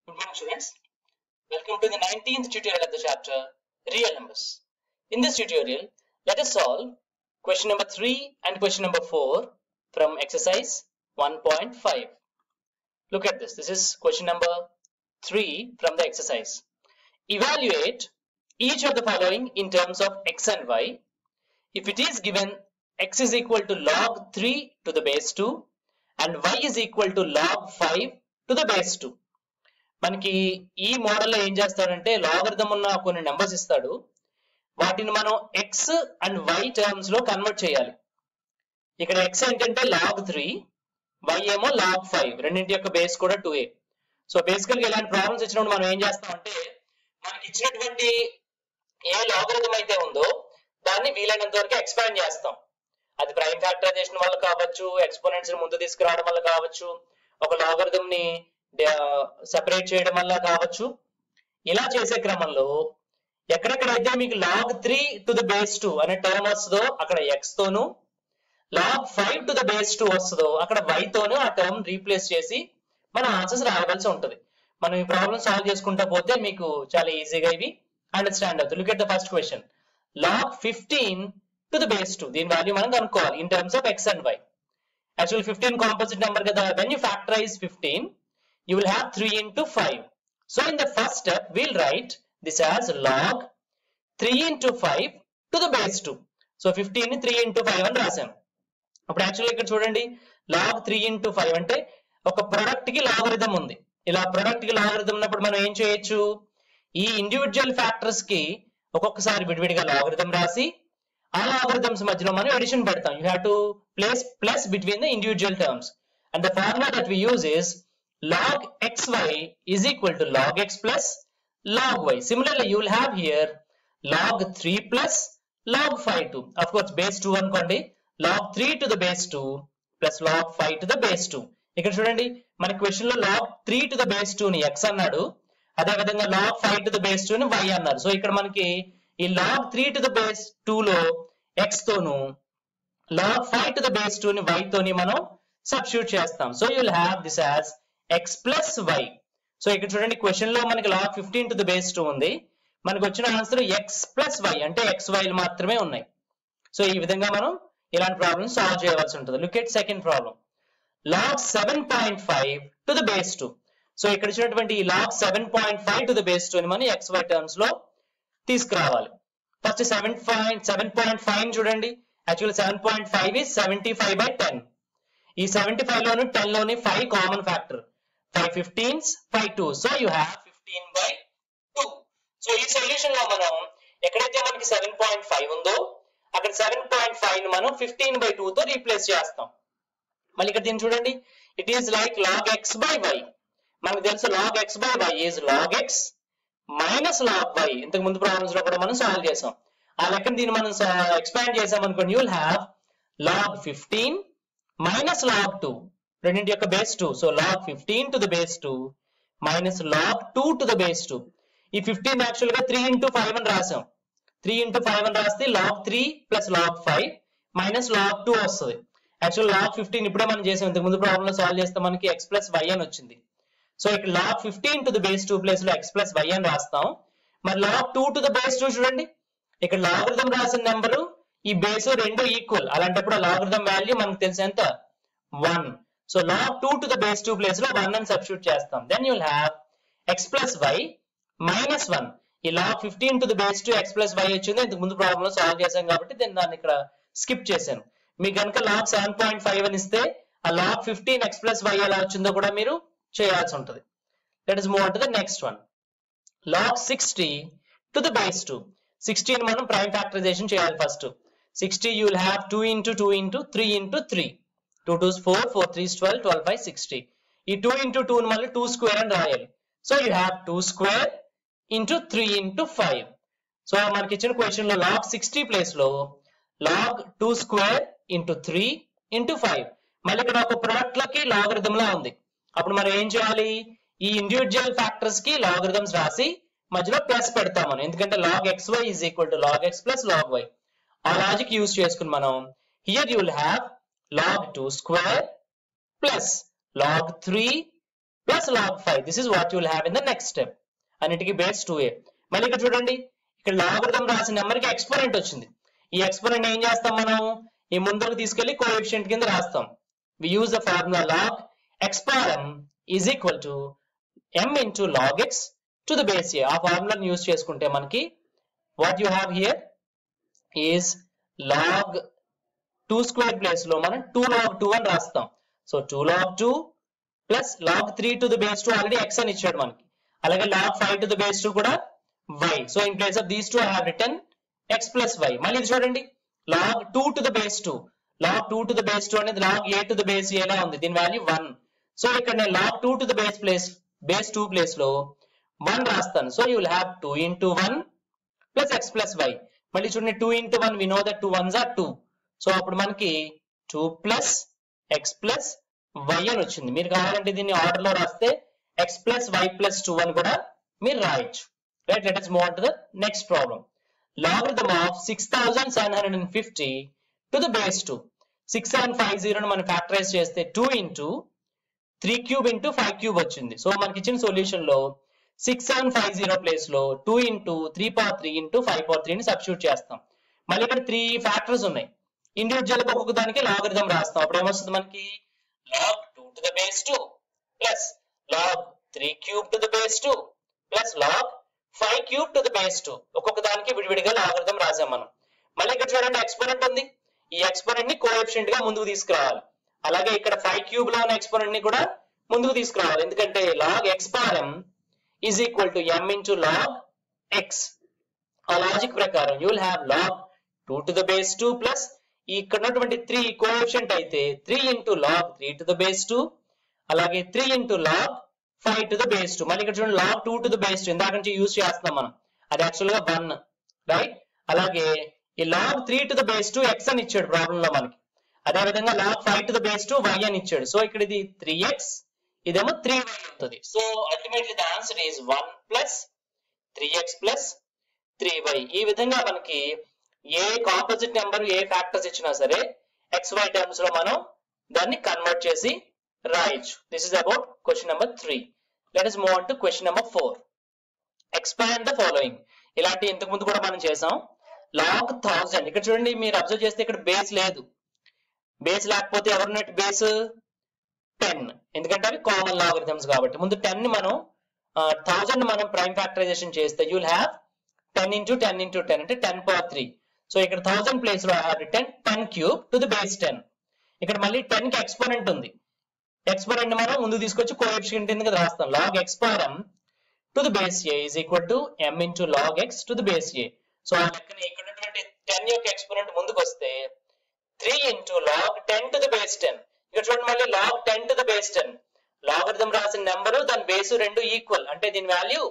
Good morning, students. Welcome to the 19th tutorial of the chapter Real Numbers. In this tutorial, let us solve question number 3 and question number 4 from exercise 1.5. Look at this. This is question number 3 from the exercise. Evaluate each of the following in terms of x and y. If it is given x is equal to log 3 to the base 2 and y is equal to log 5 to the base 2. మనకి ఈ మోడల్లో ఏం చేస్తాడంటే logarithm ఉన్న కొన్ని numbers ఇస్తాడు వాటిని మనం ఎక్స్ అండ్ వై టర్మ్స్ లో కన్వర్ట్ చేయాలి ఇక్కడ ఎక్స్ ఏంటంటే లాగ్ త్రీ వై ఏమో లాగ్ ఫైవ్ రెండింటి యొక్క బేస్ కూడా టూ ఏ సో బేసికల్ గా ఇలాంటి ప్రాబ్లమ్స్ ఇచ్చినప్పుడు మనం ఏం చేస్తామంటే మనకి ఇచ్చినటువంటి ఏ లాగరిథం అయితే ఉందో దాన్ని వీలైనంత వరకు ఎక్స్పాండ్ చేస్తాం అది ప్రైమ్ ఫ్యాక్టరైజేషన్ వల్ల కావచ్చు ఎక్స్పోనెంట్స్ ముందు తీసుకురావడం వల్ల కావచ్చు ఒక లాగరిథం ని సెపరేట్ చేయడం వల్ల కావచ్చు ఇలా చేసే క్రమంలో ఎక్కడెక్కడైతే మీకు log three to the base two అనే టర్మ్ వస్తుందో అక్కడ ఎక్స్ తోను log five to the base two వస్తుందో అక్కడ వై తోను ఆ టర్మ్ రీప్లేస్ చేసి మన ఆన్సర్స్ రాయవలసి ఉంటుంది మనం ఈ ప్రాబ్లమ్ సాల్వ్ చేసుకుంటా పోతే మీకు చాలా ఈజీగా ఇవి అండర్స్టాండ్ అవుతుంది look at the first question log fifteen to the base two దీని వాల్యూ మనం కనుక్కోవాలి in terms of x and y actual fifteen composite number కదా when you factorize fifteen you will have 3 into 5. So in the first step, we'll write this as log 3 into 5 to the base 2. So 15 ని 3 into 5 అని రాశాను అప్పుడు యాక్చువల్గా ఇక్కడ చూడండి log three into five అంటే ఒక ప్రొడక్ట్ కి లాగరిథం ఉంది ఇలా ప్రొడక్ట్ కి లాగరిథం ఉన్నప్పుడు మనం ఏం చేయొచ్చు ఈ ఇండివిజువల్ ఫ్యాక్టర్స్ కి ఒక్కొక్కసారి విడివిడిగా లాగరిథం రాసి ఆ లాగరిథమ్స్ మధ్యలో మనం ఎడిషన్ పెడతాం you have to place plus between the individual terms and the formula that we use is log xy is equal to log x plus log y. Similarly, you will have here log 3 plus log 5 2. Of course, base 2 అనుకోండి log 3 to the base 2 plus log 5 to the base 2. ఇక్కడ చూడండి మన question లో log 3 to the base 2 ని x అన్నాడు అదే విధంగా log 5 to the base 2 ని y అన్నారు సో ఇక్కడ మనకి ఈ log 3 to the base 2 లో x తోను log 5 to the base 2 ని y తోని మనం సబ్స్టిట్యూట్ చేస్తాం so you will have this as x plus y so ఇక్కడ చూడండి క్వశ్చన్ లో మనకి log fifteen to the base two ఉంది మనకు వచ్చిన ఆన్సర్ ఎక్స్ ప్లస్ వై అంటే ఎక్స్ వైలు మాత్రమే ఉన్నాయి సో ఈ విధంగా మనం ఇలాంటి ప్రాబ్లమ్ సాల్వ్ చేయవలసి ఉంటుంది look at second problem log seven point five to the base two so ఇక్కడ ఇచ్చినటువంటి ఈ log seven point five to the base two ని మనం ఎక్స్ వై టర్మ్స్ లో తీసుకురావాలి first seven point seven point five చూడండి యాక్చువల్ సెవెన్ పాయింట్ ఫైవ్ ఈ seventy five by ten ఈ సెవెంటీ ఫైవ్ లోను టెన్ లోని five common factor five fifteens five two so you have fifteen by two so ఈ solution లో మనం ఎక్కడైతే మనకి సెవెన్ పాయింట్ ఫైవ్ ఉందో అక్కడ సెవెన్ పాయింట్ ఫైవ్ ను మనం ఫిఫ్టీన్ బై టూ తో రీప్లేస్ చేస్తాం మళ్ళీ ఇక్కడ దీన్ని చూడండి it is like log x by y మనకు తెలుసు log x by y is log x minus log y ఇంతకు ముందు ప్రాబ్లమ్స్ లో కూడా మనం సాల్వ్ చేసాం ఆ లెక్కన దీన్ని మనం ఎక్స్పాండ్ చేసాం అనుకోండి you'll have log fifteen minus log two రెండింటి యొక్క base two so log fifteen to the base two minus log two to the base two ఈ ఫిఫ్టీన్ యాక్చువల్ గా త్రీ ఇంటూ ఫైవ్ అని రాసాం త్రీ ఇంటూ ఫైవ్ అని రాస్తే log three plus log five minus log two వస్తుంది actual log fifteen ఇప్పుడే మనం చేసాం ఇంతకు ముందు ప్రాబ్లం సాల్వ్ చేస్తే మనకి ఎక్స్ ప్లస్ వై అని వచ్చింది సో ఇక్కడ log fifteen to the base two place లో ఎక్స్ ప్లస్ వై అని రాస్తాం మరి log two to the base two చూడండి ఇక్కడ లాగరిథం రాసిన నెంబరు ఈ బేస్ రెండు ఈక్వల్ అలాంటప్పుడు లాగరిథం వాల్యూ మనకు తెలిసి ఎంత one so log 2 to the base 2 place లో 1 అని సబ్స్టిట్యూట్ చేస్తాం then you'll have x plus y minus one ఈ log 15 to the base 2 x plus y వచ్చింది ఇంతకు ముందు ప్రాబ్లం లో సాల్వ్ చేశాం కాబట్టి నేను దాన్ని ఇక్కడ స్కిప్ చేశాను మీకు కనుక log 7.5 అని ఇస్తే ఆ log 15 x ప్లస్ వై ఎలా వచ్చిందో కూడా మీరు చేయాల్సి ఉంటుంది let us move to the next one log 60 to the base 2 16 మనం ప్రైమ్ ఫ్యాక్టరైజేషన్ చేయాలి first 60 you will have 2 into 2 into 3 into 3 2 2 4 4 3 12 12 5 60 ఈ 2 into 2 మళ్ళీ 2 స్క్వేర్ అని రాయాలి so you have 2 square into 3 into 5 సో మనకి ఇచ్చిన క్వశ్చన్ లో లాగ్ 60 ప్లేస్ లో లాగ్ 2 స్క్వేర్ ఇంటూ 3 ఇంటూ 5 మళ్ళీ ఇక్కడ ఒక ప్రొడక్ట్ లకి లాగరిథం లా ఉంది అప్పుడు మనం ఏం చేయాలి ఈ ఇండివిజువల్ ఫ్యాక్టర్స్ కి లాగరిథమ్స్ రాసి మధ్యలో ప్లస్ పెడతాం మనం ఎందుకంటే log x y is equal to log x plus log y ఆ లాజిక్ యూజ్ చేసుకుని మనం here you will have log 2 square plus log 3 plus log five this is what you will have in the next step అన్నిటికీ base two ఏ మళ్ళీ ఇక్కడ చూడండి ఇక్కడ logarithm రాసిన నెంబర్ కి ఎక్స్పోనెంట్ వచ్చింది ఈ ఎక్స్పోనెంట్ ఏం చేస్తాం మనం ఈ ముందుకు తీసుకెళ్లి కోఎఫిషియంట్ కింద రాస్తాం we use the formula log x power m is equal to m into log x to the base a ఆ ఫార్ములాని యూజ్ చేసుకుంటే మనకి what you have here is log two square place లో మనం టూ లాగ్ టూ అని రాస్తాం so two log two plus log three to the base two already x అని ఇచ్చాడు మనకి అలాగే log five to the base two కూడా y so in place of these two I have written x plus y మళ్ళీ ఇది చూడండి log two to the base two log two to the base two అనేది log a to the base ఏలా ఉంది దీని value one so ఇక్కడ నేను log two to the base place base two place లో వన్ రాస్తాను so you will have two into one plus x plus y మళ్ళీ చూడండి two into one we know that two ones are two so అప్పుడు మనకి two plus x plus y అని వచ్చింది మీరు కావాలంటే దీన్ని ఆర్డర్ లో రాస్తే x plus y plus two అని కూడా మీరు రాయొచ్చు right let us move on to the next problem logarithm of 6750 to the base 2 6750 ను మనం ఫ్యాక్టరైజ్ చేస్తే 2 into three cube into five cube వచ్చింది సో మనకి ఇచ్చిన సొల్యూషన్ లో six seven five zero place లో two into three power three into five power three ని substitute చేస్తాం మళ్ళీ ఇక్కడ త్రీ ఫ్యాక్టర్స్ ఉన్నాయి ఇండివిజువల్ ఒక్కొక్క దానికి లాగరిథం రాస్తాం అప్పుడు ఏమొస్తుంది మనకి log two to the base two plus log three cube to the base two plus log five cube to the base two ఒక్కొక్క దానికి విడివిడిగా లాగరిథం రాసాం మనం మళ్ళీ ఇక్కడ చూడండి ఎక్స్పోనెంట్ ఉంది ఈ ఎక్స్పోనెంట్ ని కోఎఫిషియంట్ గా ముందుకు తీసుకురావాలి అలాగే ఇక్కడ ఫైవ్ క్యూబ్ లో ఉన్న ఎక్స్పోనెంట్ ని కూడా ముందుకు తీసుకురావాలి ఎందుకంటే log x power m is equal to m into log x ఆ లాజిక్ ప్రకారం you will have log two to the base two plus ఇక్కడ ఉన్నటువంటి త్రీ కోఎఫిషియంట్ అయితే three into log three to the base two అలాగే three into log five to the base two మళ్ళీ ఇక్కడ చూడండి log two to the base two ఇందాక నుంచి use చేస్తున్నాం మనం అది యాక్చువల్ గా వన్ రైట్ అలాగే ఈ log three to the base two x అని ఇచ్చాడు ప్రాబ్లం లో మనకి అదే విధంగా log five to the base two y అని ఇచ్చాడు సో ఇక్కడ ఇది త్రీ ఎక్స్ ఇదేమో త్రీ వై అవుతుంది so ultimately the answer is one plus three x plus three y ఈ విధంగా మనకి ఏ కాంపోజిట్ నెంబర్ ఏ ఫ్యాక్టర్స్ ఇచ్చినా సరే ఎక్స్ వై టర్మ్స్ లో మనం దాన్ని కన్వర్ట్ చేసి రాయొచ్చు this is about question number three let us move on to question number four expand the following ఇలాంటి ఇంతకు ముందు కూడా మనం చేసాం లాగ్ థౌజండ్ ఇక్కడ చూడండి మీరు అబ్జర్వ్ చేస్తే ఇక్కడ బేస్ లేదు బేస్ లేకపోతే ఎవరున్నట్టు బేస్ టెన్ ఎందుకంటే అవి కామన్ లాగరిథమ్స్ కాబట్టి ముందు టెన్ ని మనం థౌజండ్ మనం ప్రైమ్ ఫ్యాక్టరైజేషన్ చేస్తే you'll have ten into ten into ten అంటే టెన్ పవర్ త్రీ సో ఇక్కడ థౌజండ్ ప్లేస్ లో have written ten cube to the base ten ఇక్కడ మళ్ళీ టెన్ కి ఎక్స్పోనెంట్ ఉంది ఎక్స్పోనెంట్ మనం ముందు తీసుకొచ్చి కోఎఫిషియంట్ కింద రాస్తాం log x power m to the base a is equal to m into log x to the base a so ఆ లెక్కన ఇక్కడ ఉన్నటువంటి టెన్ యొక్క ఎక్స్పోనెంట్ ముందుకు వస్తే three into log ten to the base ten ఇక్కడ చూడండి మళ్ళీ log ten to the base ten logarithm రాసిన నెంబర్ దాని బేస్ రెండు ఈక్వల్ అంటే దీని వాల్యూ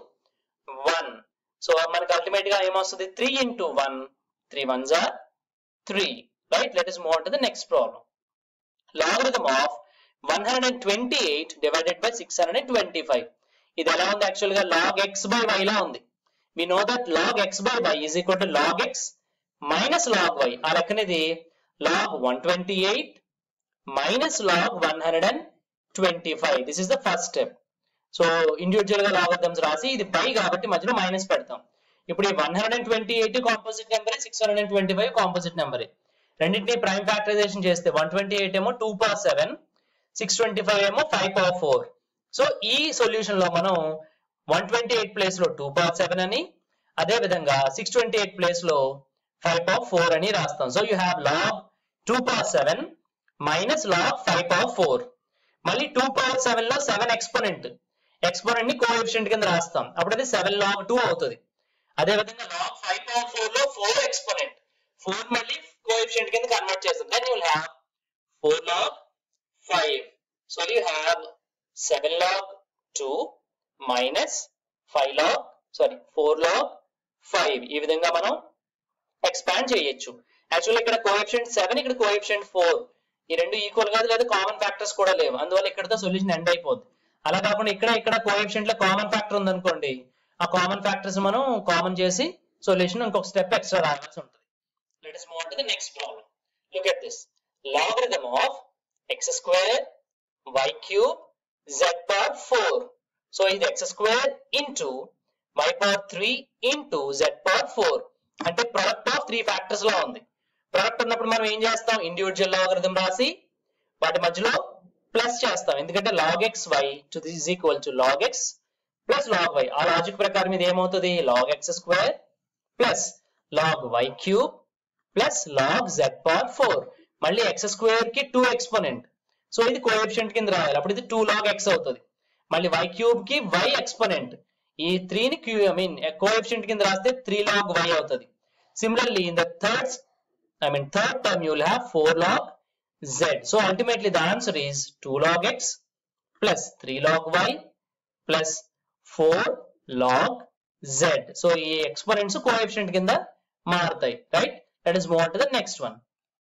వన్ సో మనకి అల్టిమేట్ గా ఏమొస్తుంది three into one three ones are three right let us move to the next problem logarithm of one hundred and twenty eight divided by six hundred and twenty five ఇది ఎలా ఉంది actual గా log x by y లా ఉంది we know that log x by y is equal to log x minus log y ఆ లెక్కనేది log one twenty eight minus log one hundred and twenty five this is the first step so individual గా logarithms రాసి ఇది పై కాబట్టి మధ్యలో minus పెడతాం ఇప్పుడు ఈ one hundred and twenty eight composite number six hundred and twenty five composite number రెండింటిని ప్రైమ్ ఫ్యాక్టరైజేషన్ చేస్తే వన్ ట్వంటీ ఎయిట్ ఏమో two power seven six twenty five ఏమో ఫైవ్ పవర్ ఫోర్ సో ఈ సొల్యూషన్ లో మనం వన్ ట్వంటీ ఎయిట్ ప్లేస్ లో two power seven అని అదే విధంగా సిక్స్ ట్వంటీ ఎయిట్ ప్లేస్ లో ఫైవ్ పవర్ ఫోర్ అని రాస్తాం so you have log two power seven minus log five power four మళ్ళీ టూ పవర్ సెవెన్ లో సెవెన్ ఎక్స్పోనెంట్ ఎక్స్పోనెంట్ ని కోఎఫిషియంట్ కింద రాస్తాం అప్పుడు అది సెవెన్ లాగ్ టూ అవుతుంది అదే విధంగా లాగ్ ఫైవ్ పవర్ ఫోర్ లో ఫోర్ ఎక్స్పోనెంట్ ఫోర్ మళ్ళీ కోఎఫిషియంట్ కింద కన్వర్ట్ చేస్తాం then you will have four log five so you have seven log two minus five log sorry four log five ఈ విధంగా మనం ఎక్స్పాండ్ చేయొచ్చు యాక్చువల్లీ ఇక్కడ coefficient seven ఇక్కడ కోఎఫిషియంట్ ఫోర్ ఈ రెండు ఈక్వల్ కాదు లేదా కామన్ ఫ్యాక్టర్స్ కూడా లేవు అందువల్ల ఇక్కడతో సొల్యూషన్ ఎండ్ అయిపోద్ది అలా కాకుండా ఇక్కడ ఇక్కడ కోఎఫిషియంట్ లో కామన్ ఫ్యాక్టర్ ఉందనుకోండి ఆ కామన్ ఫ్యాక్టర్స్ మనం కామన్ చేసి సొల్యూషన్ ఇంకొక స్టెప్ ఎక్స్ట్రా రావాల్సి ఉంటుంది let us move on to the next problem look at this logarithm of x square y cube z power 4 సో ఇది x square into y power 3 into z power 4 అంటే product of three factors లో ఉంది product ఉన్నప్పుడు మనం ఏం చేస్తాం individual logarithm రాసి వాటి మధ్యలో ప్లస్ చేస్తాం ఎందుకంటే log x y to this is equal to log x plus log y ఆ లాజిక్ ప్రకారం ఇది ఏమవుతుంది log x square plus log y cube plus log z power 4 మళ్ళీ x స్క్వేర్ కి 2 ఎక్స్పోనెంట్ సో ఇది కోఎఫిషియంట్ కింద రాయాలి అప్పుడు ఇది 2 log x అవుతుంది మళ్ళీ y క్యూబ్ కి y ఎక్స్పోనెంట్ ఈ 3 ని క్యూ ఐ మీన్ కోఎఫిషియంట్ కింద రాస్తే 3 log y అవుతుంది similarly in the third I mean third term you will have 4 log z. So ultimately the answer is 2 log x plus 3 log y plus 4 log z. So ఈ exponents coefficient కింద మారుతాయి right? Let us move on to the next one.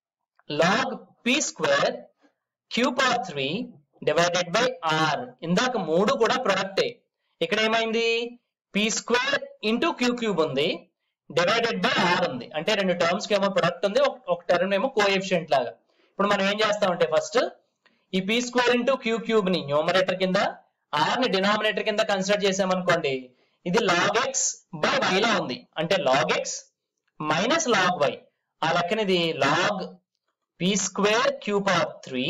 log p square q power 3 divided by r. ఇందాక మూడు కూడా ప్రొడక్టే ఇక్కడ ఏమైంది p square into q cube ఉంది divided by r ఉంది అంటే రెండు టర్మ్స్ కి ఏమో ప్రొడక్ట్ ఉంది ఒక- ఒక టర్మ్ ఏమో కోఎఫిషియంట్ లాగా ఇప్పుడు మనం ఏం చేస్తామంటే ఫస్ట్ ఈ p square into q cube ని న్యూమరేటర్ కింద ఆర్ ని డినామినేటర్ కింద కన్సిడర్ చేసామనుకోండి ఇది లాగ్ ఎక్స్ బై వై లా ఉంది అంటే log x minus log y ఆ లెక్కన ఇది log p square q power three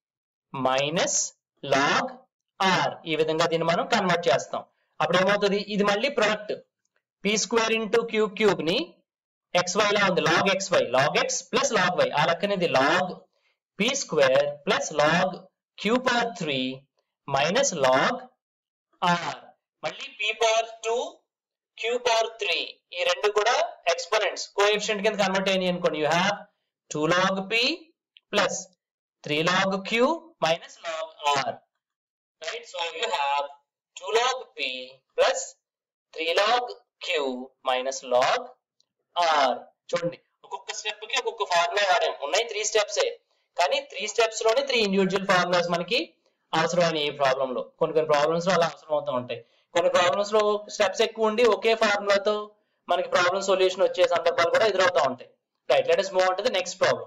minus log r ఈ విధంగా దీన్ని మనం కన్వర్ట్ చేస్తాం అప్పుడు ఏమవుతుంది ఇది మళ్ళీ product p square into q cube ని ఎక్స్ వై లా ఉంది log x y log x plus log y ఆ లెక్కన ఇది log p square plus log q power three minus log r మళ్ళీ p power two q power three ఈ రెండు కూడా ఎక్స్పోనెంట్స్ కోఎఫిషియంట్ కింద కన్వర్ట్ అయినాయి అనుకోండి you have two log p plus three log q minus log r right? So you have 2 log p plus 3 log q minus log r. చూడండి ఒక్కొక్క step కి ఒక్కొక్క ఫార్ములా వాడాం ఉన్నాయి త్రీ స్టెప్స్ కానీ త్రీ స్టెప్స్ లోనే త్రీ ఇండివిజువల్ ఫార్ములాస్ మనకి అవసరమైన ఈ ప్రాబ్లం లో కొన్ని కొన్ని ప్రాబ్లమ్స్ లో అలా అవసరం అవుతూ ఉంటాయి కొన్ని ప్రాబ్లమ్స్ లో స్టెప్స్ ఎక్కువ ఉండి ఒకే ఫార్ములాతో మనకి ప్రాబ్లం సొల్యూషన్ వచ్చే సందర్భాలు కూడా ఎదురవుతూ ఉంటాయి right let us move on to the next problem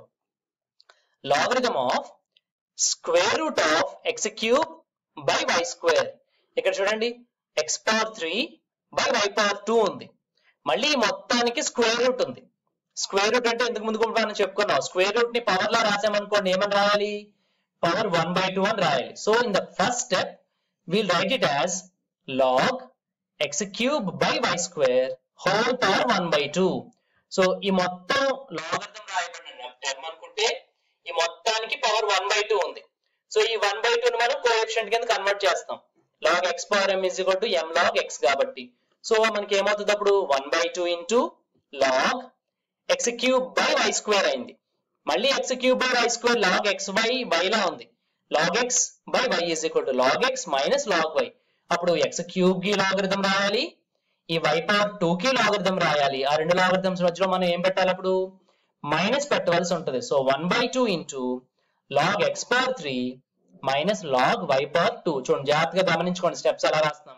logarithm of square root of x cube by y square ఇక్కడ చూడండి x power three by y power two ఉంది మళ్ళీ ఈ మొత్తానికి స్క్వేర్ రూట్ ఉంది స్క్వేర్ రూట్ అంటే ఇంతకు ముందు కూడా మనం చెప్పుకున్నాం స్క్వేర్ రూట్ ని పవర్ లా రాసామనుకోండి ఏమని రాయాలి పవర్ వన్ బై టూ అని రాయాలి so in the first step we'll write it as log x cube by y square whole power one by two so ఈ మొత్తం లాగర్థం రాయబడిన టర్మ్ అనుకుంటే ఈ మొత్తానికి పవర్ వన్ బై టూ ఉంది so ఈ వన్ బై టూ ని మనం కోఎఫిషియంట్ కింద కన్వర్ట్ చేస్తాం log x power m is equal to m log x కాబట్టి సో మనకి ఏమవుతుంది అప్పుడు one by two into log x cube by y square అయింది మళ్ళీ x cube by y square log x why y లా ఉంది log x by y is equal to log x minus log y అప్పుడు x cube కి logarithm రాయాలి ఈ y power two కి logarithm రాయాలి ఆ రెండు లాగరిథమ్స్ మధ్యలో మనం ఏం పెట్టాలి అప్పుడు మైనస్ పెట్టవలసి ఉంటుంది so one by two into log x power three minus log y power two చూడండి జాగ్రత్తగా గమనించుకోండి స్టెప్స్ ఎలా రాస్తున్నాము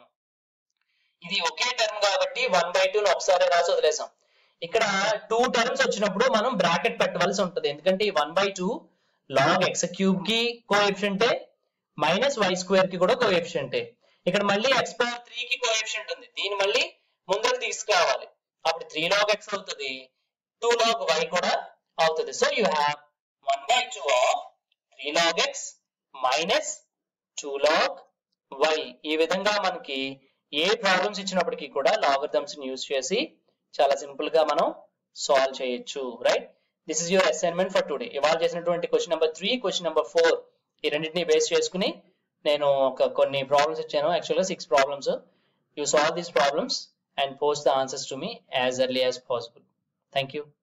ఇది ఒకే టర్మ్ కాబట్టి వన్ బై టూ ఒకసారి రాసి వదిలేసాం ఇక్కడ టూ టర్మ్స్ వచ్చినప్పుడు మనం బ్రాకెట్ పెట్టవలసి ఉంటుంది ఎందుకంటే ఈ one by two log x cube కి కోఎఫిషియంటే మైనస్ వై స్క్వేర్ కి కూడా కోఎఫిషియంటే ఇక్కడ మళ్ళీ ఎక్స్ పవర్ త్రీ కి కోఎఫిషియంట్ ఉంది దీన్ని మళ్ళీ ముందరకు తీసుకురావాలి అప్పుడు త్రీ లాగ్ ఎక్స్ అవుతుంది టూ లాగ్ వై కూడా అవుతుంది so you have one by two of three log x minus two log y ఈ విధంగా మనకి ఏ ప్రాబ్లమ్స్ ఇచ్చినప్పటికీ కూడా లాగరిథమ్స్ యూజ్ చేసి చాలా సింపుల్ గా మనం సాల్వ్ చేయొచ్చు right this is your assignment for today ఇవాళ చేసినటువంటి question number three question number four ఈ రెండింటిని బేస్ చేసుకుని నేను ఒక కొన్ని ప్రాబ్లమ్స్ ఇచ్చాను యాక్చువల్గా six problems you solve these problems and post the answers to me as early as possible thank you